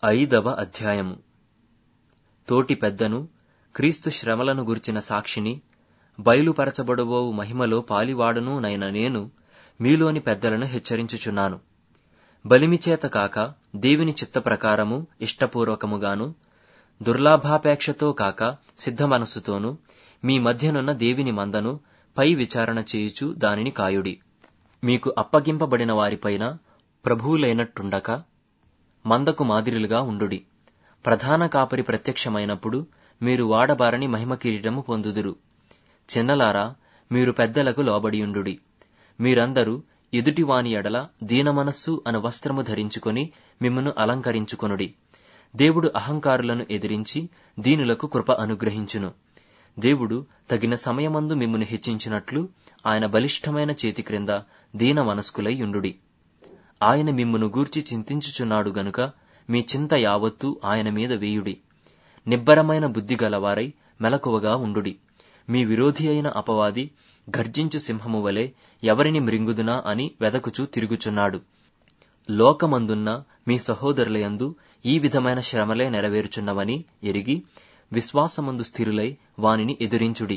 ఐదవ అధ్యాయము తోటి పెద్దను క్రీస్తు శ్రమలను గుర్చిన సాక్షిని బయలుపరచబడబోవు మహిమలో పాలివాడును నైన నేను మీలోని పెద్దలను హెచ్చరించుచున్నాను బలిమిచేత కాక దేవుని చిత్త ప్రకారము ఇష్టపూర్వకముగాను దుర్లాభాపేక్షతో కాక సిద్ధ మనస్సుతోనూ మీ మధ్యనున్న దేవిని మందను పై విచారణ చేయుచు దానిని కాయుడి మీకు అప్పగింపబడిన వారిపైన ప్రభువులైనట్టుండక మందకు మాదిరిలుగా ఉండుడి ప్రధాన కాపరి ప్రత్యక్షమైనప్పుడు మీరు వాడబారని మహిమ కిరీటము పొందుదురు చిన్నలారా మీరు పెద్దలకు లోబడియుండుడి మీరందరూ ఎదుటివాని ఎడల దీనమనస్సు అను వస్త్రము ధరించుకొని మిమ్మను అలంకరించుకొనుడి దేవుడు అహంకారులను ఎదిరించి దీనులకు కృప అనుగ్రహించును దేవుడు తగిన సమయమందు మిమ్మును హెచ్చించినట్లు ఆయన బలిష్టమైన చేతి క్రింద దీన మనస్కులై యుండుడి ఆయన మిమ్మును గూర్చి చింతించుచున్నాడు గనుక మీ చింత యావత్తు ఆయన మీద వేయుడి నిబ్బరమైన బుద్ధి గలవారై మెలకువగా ఉండుడి మీ విరోధి అయిన అపవాది గర్జించు సింహము వలె ఎవరిని మృంగుదునా అని వెదకుచూ తిరుగుచున్నాడు లోకమందున్న మీ సహోదరులయందు ఈ విధమైన శ్రమలే నెరవేరుచున్నవని ఎరిగి విశ్వాసమందు స్థిరులై వానిని ఎదిరించుడి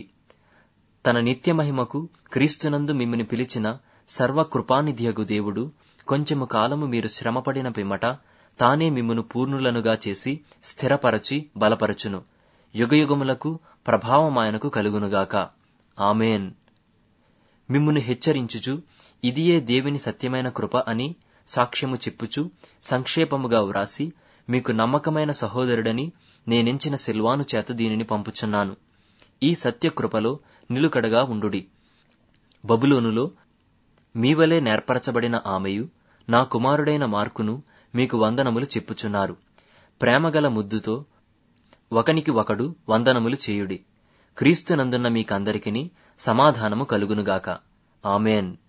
తన నిత్య మహిమకు క్రీస్తునందు మిమ్మని పిలిచిన సర్వకృపానిధియగు దేవుడు కొంచెము కాలము మీరు శ్రమపడిన పిమ్మట తానే మిమ్మును పూర్ణులనుగా చేసి స్థిరపరచి బలపరచును యుగయుగములకు ప్రభావమాయనకు కలుగునుగాక ఆమెన్ మిమ్మును హెచ్చరించుచు ఇదియే దేవుని సత్యమైన కృప అని సాక్ష్యము చెప్పుచు సంక్షేపముగా వ్రాసి మీకు నమ్మకమైన సహోదరుడని నేనెంచిన సిల్వాను చేత దీనిని పంపుచున్నాను ఈ సత్యకృపలో నిలుకడగా ఉండుడి బబులోనులో మీవలే నేర్పరచబడిన ఆమెయు నా కుమారుడైన మార్కును మీకు వందనములు చెప్పుచున్నారు ప్రేమగల ముద్దుతో ఒకనికి ఒకడు వందనములు చేయుడి క్రీస్తునందున్న మీకందరికిని సమాధానము కలుగునుగాక ఆమెన్